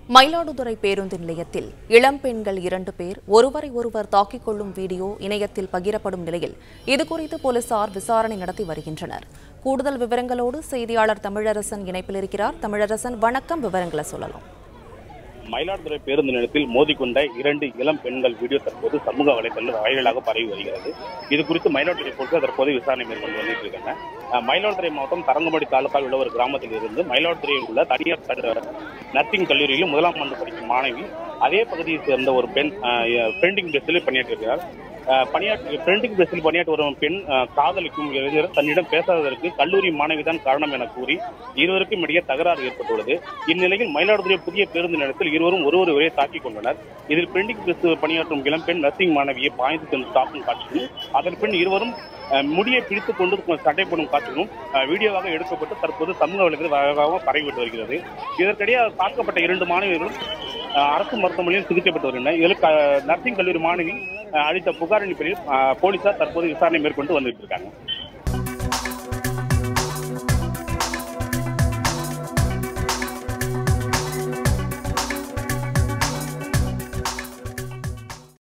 மயிலாடுதுறை பேருந்து நிலையத்தில் இளம் பெண்கள் இரண்டு பேர் ஒருவரை ஒருவர் தாக்கிக் கொள்ளும் வீடியோ இணையத்தில் பகிரப்படும் நிலையில் இதுகுறித்து போலீசார் விசாரணை நடத்தி வருகின்றனர் கூடுதல் விவரங்களோடு செய்தியாளர் தமிழரசன் இணைப்பில் இருக்கிறார் தமிழரசன் வணக்கம் விவரங்களை சொல்லலாம் மயிலாடுதுறை பேருந்து நிலையத்தில் மோதிக்கொண்ட இரண்டு இளம் பெண்கள் வீடியோ தற்போது சமூக வலைதளத்தில் வைரலாக பரவி வருகிறது இது குறித்து மயிலாடுதுறை போலீசார் தற்போது விசாரணை மேற்கொண்டு வந்துட்டு இருக்காங்க அஹ், மயிலாடுதுறை மாவட்டம் தரங்கம்பாடி தாலுகாவில் உள்ள ஒரு கிராமத்தில் இருந்து மயிலாடுதுறையில் உள்ள தனியார் கல்லு- நர்சிங் கல்லூரியில் முதலாம் ஆண்டு படிக்கும் மாணவி அதே பகுதியை சேர்ந்த ஒரு பெண் பிரிண்டிங் டெஸ்டில் பணியாற்றிருக்கிறார் அஹ், பணியாற்றி பிரிண்டிங் டெஸ்டில் பணியாற்றி வரும் பெண் அஹ், காதலிக்கும் இளைஞர் தன்னிடம் பேசாததற்கு கல்லூரி மாணவிதான் காரணம் என கூறி இருவருக்கும் இடையே தகராறு ஏற்பட்டுள்ளது இந்நிலையில் மயிலாடுதுறை புதிய பேருந்து நிலையத்தில் இருவரும் ஒருவர் ஒரே தாக்கிக் கொண்டனர் இதில் பிரிண்டிங் பிரஸ் பணியாற்றும் இளம்பெண் நர்சிங் மாணவியை பாய்ந்து சென்று தாக்கும் காட்சியும் அதன் பின் இருவரும் அஹ், முடியை பிடித்துக் கொண்டு சட்டை போடும் காட்சிகளும் அஹ், வீடியோவாக எடுக்கப்பட்டு தற்போது சமூக வலைதளத்தில் வேகமாக பரவிவிட்டு வருகிறது இதற்கிடையே தாக்கப்பட்ட இரண்டு மாணவியர்களும் அஹ், அரசு மருத்துவமனையில் சிகிச்சை பெற்று வருகின்றனர் இதில் க- நர்சிங் கல்லூரி மாணவி அஹ், அளித்த புகாரின் பேரில் அஹ், போலீசார் தற்போது விசாரணை மேற்கொண்டு வந்துட்டு இருக்காங்க